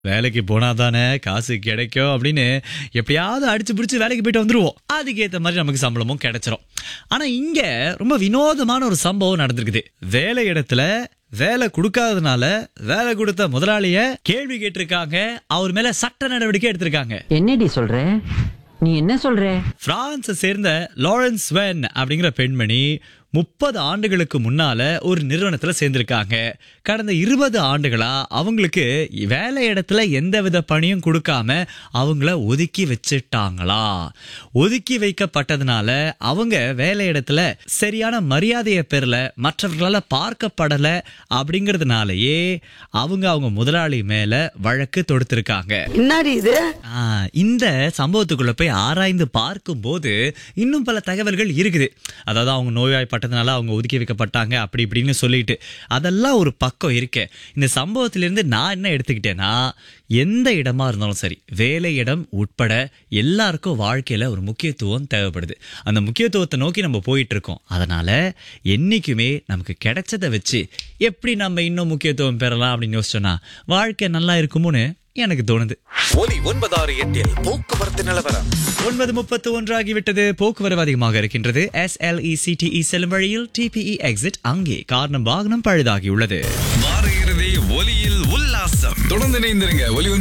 வேலைக்கு போனாதானே காசு கிடைக்கும் அப்படின்னு எப்படியாவது அடிச்சு பிடிச்சு வேலைக்கு போயிட்டு வந்துருவோம் அதுக்கேற்ற மாதிரி நமக்கு சம்பளமும் கிடைச்சிரும் ஆனா இங்க ரொம்ப வினோதமான ஒரு சம்பவம் நடந்திருக்குது வேலை இடத்துல வேலை கொடுக்காததுனால வேலை கொடுத்த முதலாளிய கேள்வி கேட்டிருக்காங்க அவர் மேல சட்ட நடவடிக்கை எடுத்திருக்காங்க என்னடி சொல்ற நீ என்ன சொல்ற பிரான்ஸை சேர்ந்த லாரன்ஸ் வென் அப்படிங்கிற பெண்மணி முப்பது ஆண்டுகளுக்கு முன்னால ஒரு நிறுவனத்துல சேர்ந்திருக்காங்க கடந்த இருபது ஆண்டுகளா அவங்களுக்கு வேலை இடத்துல எந்தவித பணியும் கொடுக்காம அவங்கள ஒதுக்கி வச்சுட்டாங்களா ஒதுக்கி வைக்கப்பட்டதுனால அவங்க வேலை இடத்துல சரியான மரியாதையை பெறல மற்றவர்களால பார்க்கப்படல அப்படிங்கறதுனாலயே அவங்க அவங்க முதலாளி மேல வழக்கு தொடுத்திருக்காங்க என்னடி இது ஆ, இந்த சம்பவத்துக்குள்ள போய் ஆராய்ந்து பார்க்கும்போது இன்னும் பல தகவல்கள் இருக்குது அதாவது அவங்க நோய்வாய்ப்பட்டதுனால அவங்க ஒதுக்கி வைக்கப்பட்டாங்க அப்படி இப்படின்னு சொல்லிட்டு அதெல்லாம் ஒரு பக்கம் இருக்கு இந்த சம்பவத்திலிருந்து நான் என்ன எடுத்துக்கிட்டேன்னா எந்த இடமா இருந்தாலும் சரி வேலை இடம் உட்பட எல்லாருக்கும் வாழ்க்கையில ஒரு முக்கியத்துவம் தேவைப்படுது அந்த முக்கியத்துவத்தை நோக்கி நம்ம போயிட்டு இருக்கோம் அதனால என்னைக்குமே நமக்கு கிடைச்சதை வச்சு எப்படி நம்ம இன்னும் முக்கியத்துவம் பெறலாம் அப்படின்னு யோசிச்சோன்னா வாழ்க்கை நல்லா இருக்குமோன்னு எனக்கு தோணுது ஒலி ஒன்பதாறு எட்டில் போக்குவரத்து நிலவரம் ஒன்பது முப்பத்து ஒன்றாகிவிட்டது போக்குவரவு அதிகமாக இருக்கின்றது எஸ் எல் இ செல்லும் வழியில் டிபிஇ எக்ஸிட் அங்கே காரணம் வாகனம் பழுதாகியுள்ளது வார இறுதி ஒலியில் உல்லாசம் தொடர்ந்து இணைந்திருங்க ஒலி